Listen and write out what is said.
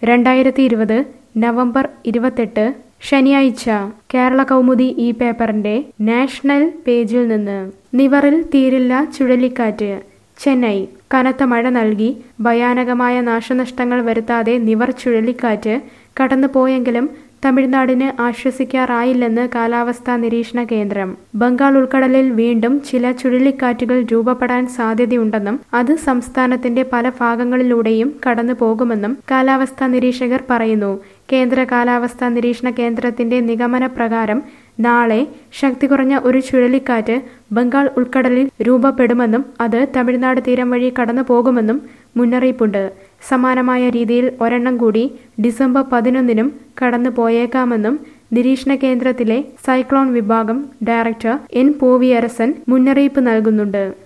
രണ്ടായിരത്തി ഇരുപത് നവംബർ ഇരുപത്തെട്ട് ശനിയാഴ്ച കേരള കൗമുദി ഈ പേപ്പറിന്റെ നാഷണൽ പേജിൽ നിന്ന് നിവറിൽ തീരില്ല ചുഴലിക്കാറ്റ് ചെന്നൈ കനത്ത മഴ നൽകി ഭയാനകമായ നാശനഷ്ടങ്ങൾ വരുത്താതെ നിവർ ചുഴലിക്കാറ്റ് കടന്നുപോയെങ്കിലും തമിഴ്നാടിന് ആശ്വസിക്കാറായില്ലെന്ന് കാലാവസ്ഥാ നിരീക്ഷണ കേന്ദ്രം ബംഗാൾ ഉൾക്കടലിൽ വീണ്ടും ചില ചുഴലിക്കാറ്റുകൾ രൂപപ്പെടാൻ സാധ്യതയുണ്ടെന്നും അത് സംസ്ഥാനത്തിന്റെ പല ഭാഗങ്ങളിലൂടെയും കടന്നു പോകുമെന്നും കാലാവസ്ഥാ നിരീക്ഷകർ പറയുന്നു കേന്ദ്ര കാലാവസ്ഥാ നിരീക്ഷണ കേന്ദ്രത്തിന്റെ നിഗമന പ്രകാരം നാളെ ശക്തി കുറഞ്ഞ ഒരു ചുഴലിക്കാറ്റ് ബംഗാൾ ഉൾക്കടലിൽ രൂപപ്പെടുമെന്നും അത് തമിഴ്നാട് തീരം വഴി കടന്നു പോകുമെന്നും മുന്നറിയിപ്പുണ്ട് സമാനമായ രീതിയിൽ ഒരെണ്ണം കൂടി ഡിസംബർ പതിനൊന്നിനും കടന്നു പോയേക്കാമെന്നും നിരീക്ഷണ കേന്ദ്രത്തിലെ സൈക്ലോൺ വിഭാഗം ഡയറക്ടർ എൻ പോവിയരസൻ മുന്നറിയിപ്പ് നൽകുന്നുണ്ട്